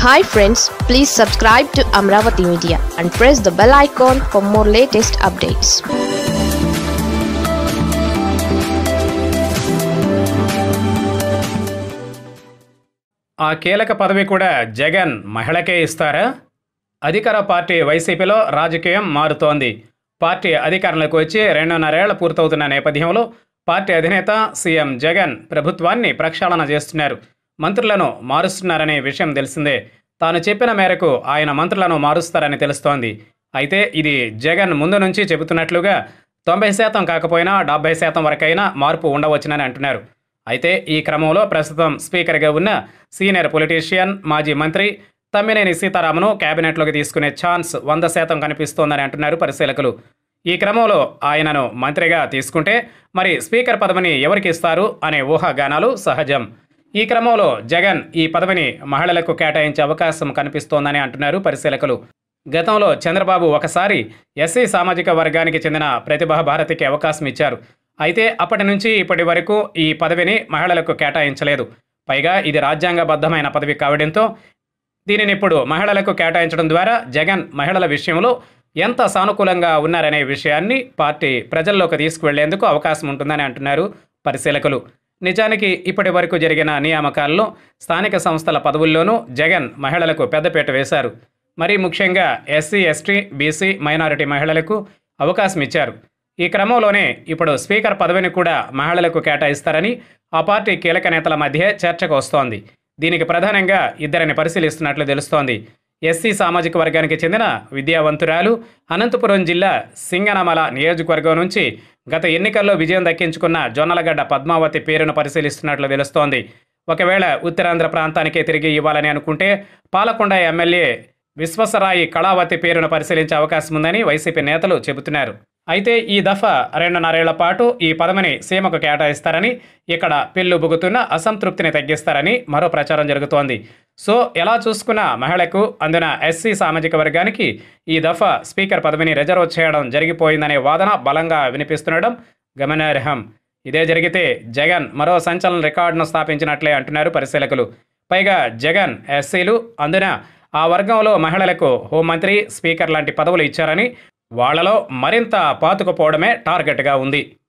hi friends please subscribe to Amaravati media and press the bell icon for more latest updates ఆ కీలక పదవి కూడా జగన్ మహిళకే ఇస్తారా అధికార పార్టీ వైసీపీలో రాజకీయం మారుతోంది పార్టీ అధికారంలోకి వచ్చి రెండున్నరేళ్ల పూర్తవుతున్న నేపథ్యంలో పార్టీ అధినేత సీఎం జగన్ ప్రభుత్వాన్ని ప్రక్షాళన చేస్తున్నారు మంత్రులను మారుస్తున్నారనే విషయం తెలిసిందే తాను చెప్పిన మేరకు ఆయన మంత్రులను మారుస్తారని తెలుస్తోంది అయితే ఇది జగన్ ముందు నుంచి చెబుతున్నట్లుగా తొంభై శాతం కాకపోయినా డెబ్బై శాతం వరకైనా మార్పు ఉండవచ్చునని అంటున్నారు అయితే ఈ క్రమంలో ప్రస్తుతం స్పీకర్గా ఉన్న సీనియర్ పొలిటీషియన్ మాజీ మంత్రి తమ్మినేని సీతారామను కేబినెట్లోకి తీసుకునే ఛాన్స్ వంద శాతం కనిపిస్తోందని అంటున్నారు పరిశీలకులు ఈ క్రమంలో ఆయనను మంత్రిగా తీసుకుంటే మరి స్పీకర్ పదవిని ఎవరికి ఇస్తారు అనే ఊహాగానాలు సహజం ఈ క్రమంలో జగన్ ఈ పదవిని మహిళలకు కేటాయించే అవకాశం కనిపిస్తోందని అంటున్నారు పరిశీలకులు గతంలో చంద్రబాబు ఒకసారి ఎస్సీ సామాజిక వర్గానికి చెందిన ప్రతిభా భారతికి అవకాశం ఇచ్చారు అయితే అప్పటి నుంచి ఇప్పటి వరకు ఈ పదవిని మహిళలకు కేటాయించలేదు పైగా ఇది రాజ్యాంగబద్ధమైన పదవి కావడంతో దీనిని ఇప్పుడు మహిళలకు కేటాయించడం ద్వారా జగన్ మహిళల విషయంలో ఎంత సానుకూలంగా ఉన్నారనే విషయాన్ని పార్టీ ప్రజల్లోకి తీసుకువెళ్లేందుకు అవకాశం ఉంటుందని అంటున్నారు పరిశీలకులు నిజానికి ఇప్పటి వరకు జరిగిన నియామకాల్లో స్థానిక సంస్థల పదవుల్లోనూ జగన్ మహిళలకు పెద్దపీట వేశారు మరీ ముఖ్యంగా ఎస్సీ ఎస్టీ బీసీ మైనారిటీ మహిళలకు అవకాశం ఇచ్చారు ఈ క్రమంలోనే ఇప్పుడు స్పీకర్ పదవిని కూడా మహిళలకు కేటాయిస్తారని ఆ పార్టీ కీలక నేతల మధ్య చర్చకు వస్తోంది దీనికి ప్రధానంగా ఇద్దరిని పరిశీలిస్తున్నట్లు తెలుస్తోంది ఎస్సీ సామాజిక వర్గానికి చెందిన విద్యావంతురాలు అనంతపురం జిల్లా సింగనమల నియోజకవర్గం నుంచి గత ఎన్నికల్లో విజయం దక్కించుకున్న జొన్నలగడ్డ పద్మావతి పేరును పరిశీలిస్తున్నట్లు తెలుస్తోంది ఒకవేళ ఉత్తరాంధ్ర ప్రాంతానికే తిరిగి ఇవ్వాలని అనుకుంటే పాలకొండ ఎమ్మెల్యే విశ్వసరాయి కళావతి పేరును పరిశీలించే అవకాశం ఉందని వైసీపీ నేతలు చెబుతున్నారు అయితే ఈ దఫా రెండున్నరేళ్ల పాటు ఈ పదవిని సీమకు కేటాయిస్తారని ఇక్కడ పెళ్లు బుగుతున్న అసంతృప్తిని తగ్గిస్తారని మరో ప్రచారం జరుగుతోంది సో ఎలా చూసుకున్నా మహిళకు అందున ఎస్సీ సామాజిక వర్గానికి ఈ దఫా స్పీకర్ పదవిని రిజర్వ్ చేయడం జరిగిపోయిందనే వాదన బలంగా వినిపిస్తుండడం గమనార్హం ఇదే జరిగితే జగన్ మరో సంచలన రికార్డును స్థాపించినట్లే అంటున్నారు పరిశీలకులు పైగా జగన్ ఎస్సీలు అందున ఆ వర్గంలో మహిళలకు హోంమంత్రి స్పీకర్ లాంటి పదవులు ఇచ్చారని వాళ్లలో మరింత పాతుకుపోవడమే టార్గెట్గా ఉంది